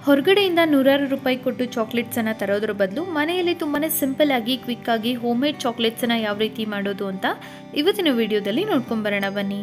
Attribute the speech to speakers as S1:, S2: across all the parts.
S1: ಹೊರಗಡೆಯಿಂದ ನೂರಾರು ರೂಪಾಯಿ ಕೊಟ್ಟು ಚಾಕ್ಲೇಟ್ಸನ್ನು ತರೋದ್ರ ಬದಲು ಮನೆಯಲ್ಲಿ ತುಂಬಾ ಸಿಂಪಲ್ ಆಗಿ ಕ್ವಿಕ್ ಆಗಿ ಹೋಮ್ ಮೇಡ್ ಚಾಕ್ಲೇಟ್ಸನ್ನು ಯಾವ ರೀತಿ ಮಾಡೋದು ಅಂತ ಇವತ್ತಿನ ವಿಡಿಯೋದಲ್ಲಿ ನೋಡ್ಕೊಂಬರೋಣ ಬನ್ನಿ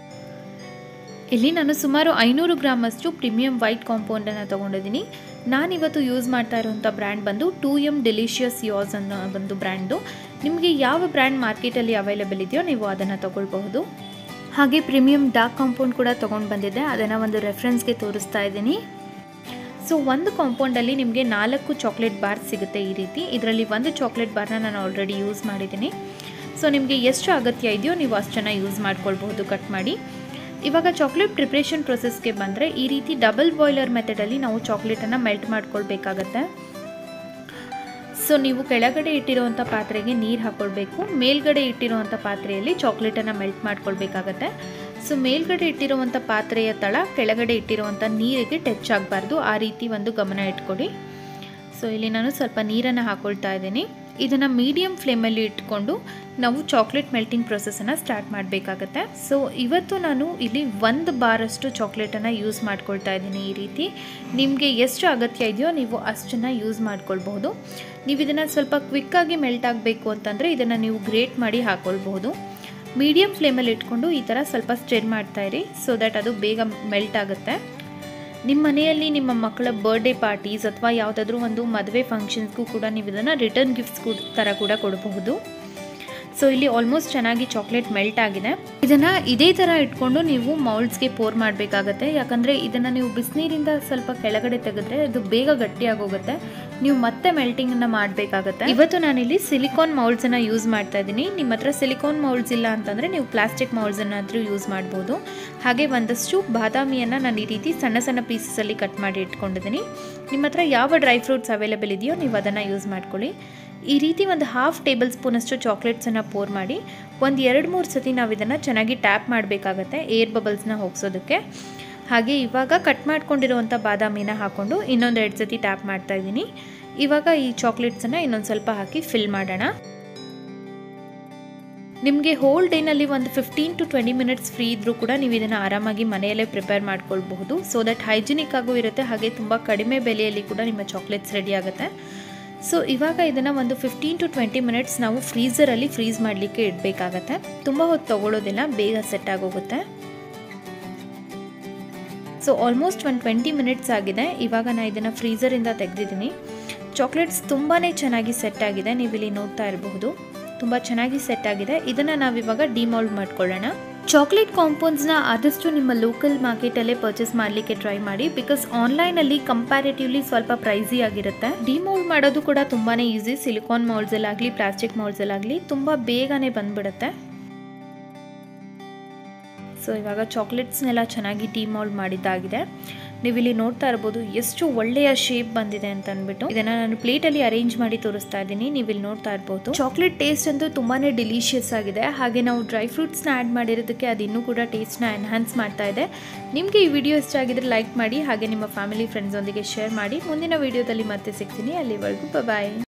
S1: ಇಲ್ಲಿ ನಾನು ಸುಮಾರು ಐನೂರು ಗ್ರಾಮಷ್ಟು ಪ್ರೀಮಿಯಂ ವೈಟ್ ಕಾಂಪೌಂಡನ್ನು ತೊಗೊಂಡಿದ್ದೀನಿ ನಾನಿವತ್ತು ಯೂಸ್ ಮಾಡ್ತಾ ಇರುವಂಥ ಬ್ರ್ಯಾಂಡ್ ಬಂದು ಟೂ ಎಮ್ ಡೆಲಿಷಿಯಸ್ ಯಾಸ್ ಅನ್ನೋ ಒಂದು ಬ್ರ್ಯಾಂಡು ನಿಮಗೆ ಯಾವ ಬ್ರ್ಯಾಂಡ್ ಮಾರ್ಕೆಟಲ್ಲಿ ಅವೈಲೇಬಲ್ ಇದೆಯೋ ನೀವು ಅದನ್ನು ತೊಗೊಳ್ಬಹುದು ಹಾಗೆ ಪ್ರೀಮಿಯಂ ಡಾರ್ಕ್ ಕಾಂಪೌಂಡ್ ಕೂಡ ತೊಗೊಂಡು ಬಂದಿದ್ದೆ ಅದನ್ನು ಒಂದು ರೆಫರೆನ್ಸ್ಗೆ ತೋರಿಸ್ತಾ ಇದ್ದೀನಿ ಸೊ ಒಂದು ಕಾಂಪೌಂಡಲ್ಲಿ ನಿಮಗೆ ನಾಲ್ಕು ಚಾಕ್ಲೇಟ್ ಬಾರ್ ಸಿಗುತ್ತೆ ಈ ರೀತಿ ಇದರಲ್ಲಿ ಒಂದು ಚಾಕ್ಲೇಟ್ ಬಾರ್ನ ನಾನು ಆಲ್ರೆಡಿ ಯೂಸ್ ಮಾಡಿದ್ದೀನಿ ಸೊ ನಿಮಗೆ ಎಷ್ಟು ಅಗತ್ಯ ಇದೆಯೋ ನೀವು ಅಷ್ಟನ್ನು ಯೂಸ್ ಮಾಡ್ಕೊಳ್ಬಹುದು ಕಟ್ ಮಾಡಿ ಇವಾಗ ಚಾಕ್ಲೇಟ್ ಪ್ರಿಪ್ರೇಷನ್ ಪ್ರೊಸೆಸ್ಗೆ ಬಂದರೆ ಈ ರೀತಿ ಡಬಲ್ ಬಾಯ್ಲರ್ ಮೆಥಡಲ್ಲಿ ನಾವು ಚಾಕ್ಲೇಟನ್ನು ಮೆಲ್ಟ್ ಮಾಡ್ಕೊಳ್ಬೇಕಾಗತ್ತೆ ಸೊ ನೀವು ಕೆಳಗಡೆ ಇಟ್ಟಿರುವಂಥ ಪಾತ್ರೆಗೆ ನೀರು ಹಾಕ್ಕೊಳ್ಬೇಕು ಮೇಲ್ಗಡೆ ಇಟ್ಟಿರುವಂಥ ಪಾತ್ರೆಯಲ್ಲಿ ಚಾಕ್ಲೇಟನ್ನು ಮೆಲ್ಟ್ ಮಾಡ್ಕೊಳ್ಬೇಕಾಗತ್ತೆ ಸೊ ಮೇಲ್ಗಡೆ ಇಟ್ಟಿರುವಂಥ ಪಾತ್ರೆಯ ತಳ ಕೆಳಗಡೆ ಇಟ್ಟಿರುವಂಥ ನೀರಿಗೆ ಟಚ್ ಆಗಬಾರ್ದು ಆ ರೀತಿ ಒಂದು ಗಮನ ಇಟ್ಕೊಡಿ ಸೊ ಇಲ್ಲಿ ನಾನು ಸ್ವಲ್ಪ ನೀರನ್ನು ಹಾಕ್ಕೊಳ್ತಾ ಇದ್ದೀನಿ ಇದನ್ನು ಮೀಡಿಯಮ್ ಫ್ಲೇಮಲ್ಲಿ ಇಟ್ಕೊಂಡು ನಾವು ಚಾಕ್ಲೇಟ್ ಮೆಲ್ಟಿಂಗ್ ಪ್ರೊಸೆಸನ್ನು ಸ್ಟಾರ್ಟ್ ಮಾಡಬೇಕಾಗತ್ತೆ ಸೊ ಇವತ್ತು ನಾನು ಇಲ್ಲಿ ಒಂದು ಬಾರಷ್ಟು ಚಾಕ್ಲೇಟನ್ನು ಯೂಸ್ ಮಾಡ್ಕೊಳ್ತಾ ಇದ್ದೀನಿ ಈ ರೀತಿ ನಿಮಗೆ ಎಷ್ಟು ಅಗತ್ಯ ಇದೆಯೋ ನೀವು ಅಷ್ಟನ್ನು ಯೂಸ್ ಮಾಡ್ಕೊಳ್ಬಹುದು ನೀವು ಇದನ್ನು ಸ್ವಲ್ಪ ಕ್ವಿಕ್ಕಾಗಿ ಮೆಲ್ಟ್ ಆಗಬೇಕು ಅಂತಂದರೆ ಇದನ್ನು ನೀವು ಗ್ರೇಟ್ ಮಾಡಿ ಹಾಕ್ಕೊಳ್ಬಹುದು ಮೀಡಿಯಮ್ ಫ್ಲೇಮಲ್ಲಿ ಇಟ್ಕೊಂಡು ಈ ಥರ ಸ್ವಲ್ಪ ಸ್ಟೆರ್ ಮಾಡ್ತಾಯಿರಿ ಸೊ ದ್ಯಾಟ್ ಅದು ಬೇಗ ಮೆಲ್ಟ್ ಆಗುತ್ತೆ ನಿಮ್ಮ ಮನೆಯಲ್ಲಿ ನಿಮ್ಮ ಮಕ್ಕಳ ಬರ್ಡೇ ಪಾರ್ಟೀಸ್ ಅಥವಾ ಯಾವುದಾದ್ರೂ ಒಂದು ಮದುವೆ ಫಂಕ್ಷನ್ಸ್ಗೂ ಕೂಡ ನೀವು ಇದನ್ನು ರಿಟರ್ನ್ ಗಿಫ್ಟ್ಸ್ ಕೂಡ ಥರ ಕೂಡ ಕೊಡಬಹುದು ಸೊ ಇಲ್ಲಿ ಆಲ್ಮೋಸ್ಟ್ ಚೆನ್ನಾಗಿ ಚಾಕ್ಲೇಟ್ ಮೆಲ್ಟ್ ಆಗಿದೆ ಇದನ್ನು ಇದೇ ಥರ ಇಟ್ಕೊಂಡು ನೀವು ಮೌಲ್ಡ್ಸ್ಗೆ ಪೋರ್ ಮಾಡಬೇಕಾಗತ್ತೆ ಯಾಕಂದರೆ ಇದನ್ನು ನೀವು ಬಿಸಿನೀರಿಂದ ಸ್ವಲ್ಪ ಕೆಳಗಡೆ ತೆಗೆದ್ರೆ ಅದು ಬೇಗ ಗಟ್ಟಿಯಾಗೋಗುತ್ತೆ ನೀವು ಮತ್ತೆ ಮೆಲ್ಟಿಂಗನ್ನು ಮಾಡಬೇಕಾಗತ್ತೆ ಇವತ್ತು ನಾನಿಲ್ಲಿ ಸಿಲಿಕಾನ್ ಮೌಲ್ಡ್ಸನ್ನು ಯೂಸ್ ಮಾಡ್ತಾ ಇದ್ದೀನಿ ನಿಮ್ಮ ಹತ್ರ ಸಿಲಿಕಾನ್ ಮೌಲ್ಡ್ಸ್ ಇಲ್ಲ ಅಂತಂದರೆ ನೀವು ಪ್ಲಾಸ್ಟಿಕ್ ಮೌಲ್ಡ್ಸನ್ನಾದರೂ ಯೂಸ್ ಮಾಡ್ಬೋದು ಹಾಗೆ ಒಂದಷ್ಟು ಬಾದಾಮಿಯನ್ನು ನಾನು ಈ ರೀತಿ ಸಣ್ಣ ಸಣ್ಣ ಪೀಸಸಲ್ಲಿ ಕಟ್ ಮಾಡಿ ಇಟ್ಕೊಂಡಿದ್ದೀನಿ ನಿಮ್ಮ ಹತ್ರ ಯಾವ ಡ್ರೈ ಫ್ರೂಟ್ಸ್ ಅವೈಲೇಬಲ್ ಇದೆಯೋ ನೀವು ಅದನ್ನು ಯೂಸ್ ಮಾಡ್ಕೊಳ್ಳಿ ಈ ರೀತಿ ಒಂದು ಹಾಫ್ ಟೇಬಲ್ ಸ್ಪೂನಷ್ಟು ಚಾಕ್ಲೇಟ್ಸನ್ನು ಪೋರ್ ಮಾಡಿ ಒಂದು ಎರಡು ಮೂರು ಸತಿ ನಾವು ಇದನ್ನು ಚೆನ್ನಾಗಿ ಟ್ಯಾಪ್ ಮಾಡಬೇಕಾಗತ್ತೆ ಏರ್ ಬಬಲ್ಸ್ನ ಹೋಗಿಸೋದಕ್ಕೆ ಹಾಗೆ ಇವಾಗ ಕಟ್ ಮಾಡ್ಕೊಂಡಿರುವಂಥ ಬಾದಾಮಿನ ಹಾಕ್ಕೊಂಡು ಇನ್ನೊಂದು ಎರಡು ಸತಿ ಟ್ಯಾಪ್ ಮಾಡ್ತಾ ಇದ್ದೀನಿ ಇವಾಗ ಈ ಚಾಕ್ಲೇಟ್ಸನ್ನು ಇನ್ನೊಂದು ಸ್ವಲ್ಪ ಹಾಕಿ ಫಿಲ್ ಮಾಡೋಣ ನಿಮಗೆ ಹೋಲ್ ಡೇನಲ್ಲಿ ಒಂದು fifteen to twenty minutes free ಇದ್ದರೂ ಕೂಡ ನೀವು ಇದನ್ನು ಆರಾಮಾಗಿ ಮನೆಯಲ್ಲೇ ಪ್ರಿಪೇರ್ ಮಾಡ್ಕೊಳ್ಬಹುದು ಸೊ ದಟ್ ಹೈಜಿನಿಕ್ ಆಗೂ ಇರುತ್ತೆ ಹಾಗೆ ತುಂಬ ಕಡಿಮೆ ಬೆಲೆಯಲ್ಲಿ ಕೂಡ ನಿಮ್ಮ ಚಾಕ್ಲೇಟ್ಸ್ ರೆಡಿ ಆಗುತ್ತೆ ಸೊ ಇವಾಗ ಇದನ್ನು ಒಂದು ಫಿಫ್ಟೀನ್ ಟು ಟ್ವೆಂಟಿ ಮಿನಿಟ್ಸ್ ನಾವು ಫ್ರೀಝರಲ್ಲಿ ಫ್ರೀಸ್ ಮಾಡಲಿಕ್ಕೆ ಇಡಬೇಕಾಗತ್ತೆ ತುಂಬ ಹೊತ್ತು ತೊಗೊಳ್ಳೋದಿಲ್ಲ ಬೇಗ ಸೆಟ್ ಆಗೋಗುತ್ತೆ ಸೊ ಆಲ್ಮೋಸ್ಟ್ ಒಂದು ಟ್ವೆಂಟಿ ಮಿನಿಟ್ಸ್ ಆಗಿದೆ ಇವಾಗ ನಾನು ಇದನ್ನು ಫ್ರೀಝರಿಂದ ತೆಗೆದಿದ್ದೀನಿ ಚಾಕ್ಲೇಟ್ಸ್ ತುಂಬಾ ಚೆನ್ನಾಗಿ ಸೆಟ್ ಆಗಿದೆ ನೀವು ಇಲ್ಲಿ ನೋಡ್ತಾ ಇರಬಹುದು ತುಂಬ ಚೆನ್ನಾಗಿ ಸೆಟ್ ಆಗಿದೆ ಇದನ್ನು ನಾವಿವಾಗ ಡಿಮೌಲ್ಡ್ ಮಾಡ್ಕೊಳ್ಳೋಣ ಚಾಕ್ಲೇಟ್ ಕಾಂಪೌಂಡ್ಸ್ನ ಆದಷ್ಟು ನಿಮ್ಮ ಲೋಕಲ್ ಮಾರ್ಕೆಟಲ್ಲೇ ಪರ್ಚೇಸ್ ಮಾಡಲಿಕ್ಕೆ ಟ್ರೈ ಮಾಡಿ ಬಿಕಾಸ್ ಆನ್ಲೈನಲ್ಲಿ ಕಂಪ್ಯಾರಿಟಿವ್ಲಿ ಸ್ವಲ್ಪ ಪ್ರೈಸಿ ಆಗಿರುತ್ತೆ ಡಿಮೌಲ್ಡ್ ಮಾಡೋದು ಕೂಡ ತುಂಬಾ ಈಸಿ ಸಿಲಿಕಾನ್ ಮೌಲ್ಡ್ಸಲ್ಲಾಗಲಿ ಪ್ಲಾಸ್ಟಿಕ್ ಮೌಲ್ಡ್ಸಲ್ಲಾಗಲಿ ತುಂಬ ಬೇಗನೆ ಬಂದ್ಬಿಡುತ್ತೆ ಸೊ ಇವಾಗ ಚಾಕ್ಲೇಟ್ಸ್ನೆಲ್ಲ ಚೆನ್ನಾಗಿ ಡಿಮೌಲ್ಡ್ ಮಾಡಿದ್ದಾಗಿದೆ ನೀವು ಇಲ್ಲಿ ನೋಡ್ತಾ ಇರ್ಬೋದು ಎಷ್ಟು ಒಳ್ಳೆಯ ಶೇಪ್ ಬಂದಿದೆ ಅಂತ ಅಂದ್ಬಿಟ್ಟು ಇದನ್ನ ನಾನು ಪ್ಲೇಟಲ್ಲಿ ಅರೇಂಜ್ ಮಾಡಿ ತೋರಿಸ್ತಾ ಇದ್ದೀನಿ ನೀವು ಇಲ್ಲಿ ನೋಡ್ತಾ ಇರ್ಬೋದು ಚಾಕ್ಲೇಟ್ ಟೇಸ್ಟ್ ಅಂತೂ ತುಂಬಾನೇ ಡಿಲಿಷಿಯಸ್ ಆಗಿದೆ ಹಾಗೆ ನಾವು ಡ್ರೈ ಫ್ರೂಟ್ಸ್ನ ಆ್ಯಡ್ ಮಾಡಿರೋದಕ್ಕೆ ಅದು ಇನ್ನೂ ಕೂಡ ಟೇಸ್ಟ್ನ ಎನ್ಹಾನ್ಸ್ ಮಾಡ್ತಾ ಇದೆ ನಿಮಗೆ ಈ ವಿಡಿಯೋ ಇಷ್ಟ ಆಗಿದ್ರೆ ಲೈಕ್ ಮಾಡಿ ಹಾಗೆ ನಿಮ್ಮ ಫ್ಯಾಮಿಲಿ ಫ್ರೆಂಡ್ಸ್ ಒಂದಿಗೆ ಶೇರ್ ಮಾಡಿ ಮುಂದಿನ ವಿಡಿಯೋದಲ್ಲಿ ಮತ್ತೆ ಸಿಗ್ತೀನಿ ಅಲ್ಲಿವರೆಗೂ ಬಾಯ್